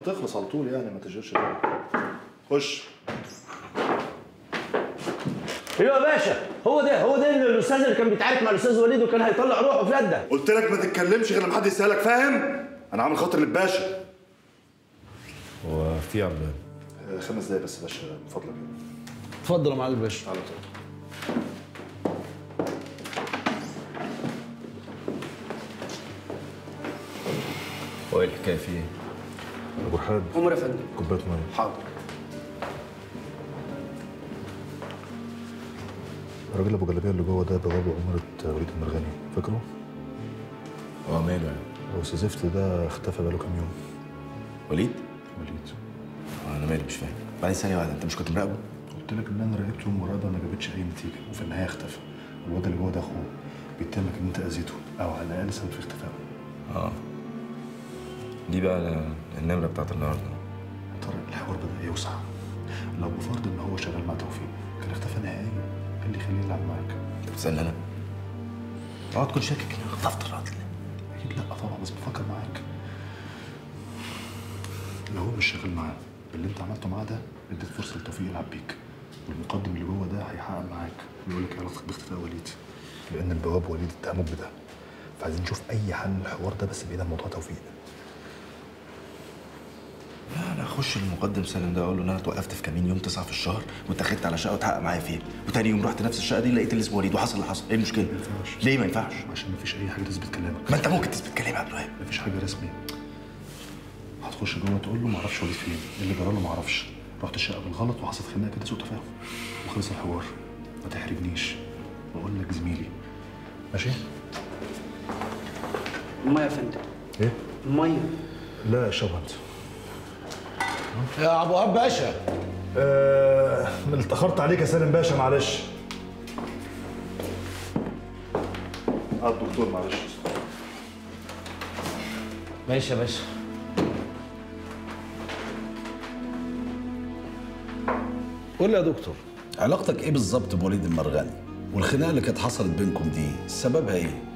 تخلص على طول يعني ما تشغلش بالك خش ايوه يا باشا هو ده هو ده الاستاذ اللي كان بيتعارك مع الاستاذ وليد وكان هيطلع روحه في يده قلت لك ما تتكلمش غير لما حد يسالك فاهم انا عامل خاطر للباشا هو في عم آه، خمس دقايق بس يا باشا من فضلك اتفضل يا معالي الباشا تعالى طول هو ايه الحكايه في ايه؟ ابو رحاب عمر يا فندم كوبايه ميه حاضر الراجل ابو جلابيه اللي جوه ده بوابه عمره وليد المرغني فاكره؟ هو ماله يعني؟ هو زفت ده اختفى بقاله كام يوم وليد؟ وليد آه، انا مالي مش فاهم بعدين ثانيه واحده انت مش كنت مراقبه؟ قلت لك ان انا راقبته المراقبه ما جابتش اي نتيجه وفي النهايه اختفى الواد اللي جوه ده اخوه بيتهمك ان انت اذيته او على الاقل سبب في اختفائه اه دي بقى النمره بتاعت النهارده طارق الحوار بدا يوسع لو بفرض ان هو شغال مع توفيق كان اختفى نهائيا ايه اللي يخليه يلعب معاك انت بتسالني انا؟ اوعى تكون شاكك ان انا خطفت الراجل اكيد لا طبعا بس بفكر معاك لو هو مش شغال معاه اللي انت عملته معاه ده اديت فرصه لتوفيق يلعب بيك والمقدم اللي جوه ده هيحقق معاك ويقول لك ايه علاقتك باختفاء وليد لان البواب وليد اتهموك بده فعايزين نشوف اي حل للحوار ده بس بعيد عن موضوع توفيق لا انا اخش المقدم سالم ده اقول له ان انا اتوقفت في كمين يوم تسعة في الشهر واتاخدت على شقه واتحقق معايا فين وتاني يوم رحت نفس الشقه دي لقيت اللي اسمه وليد وحصل اللي حصل ايه المشكله؟ ما ينفعش. ليه ما ينفعش؟ عشان مفيش اي حاجه تثبت كلامك ما انت ممكن تثبت كلامي يا عبد الوهاب مفيش حاجه رسمي هتخش جوه تقول له معرفش وليد فين اللي جرى له معرفش رحت الشقه بالغلط وحصلت خناقه كده سوء تفاهم وخلص الحوار ما تحرجنيش بقول لك زميلي ماشي الميه يا فندم ايه الميه لا اشرب انت يا ابو وهاب باشا آه اتاخرت عليك يا سالم باشا معلش اه الدكتور معلش ماشي يا باشا قول لي يا دكتور علاقتك ايه بالظبط بوليد المرغني والخناقه اللي كانت حصلت بينكم دي سببها ايه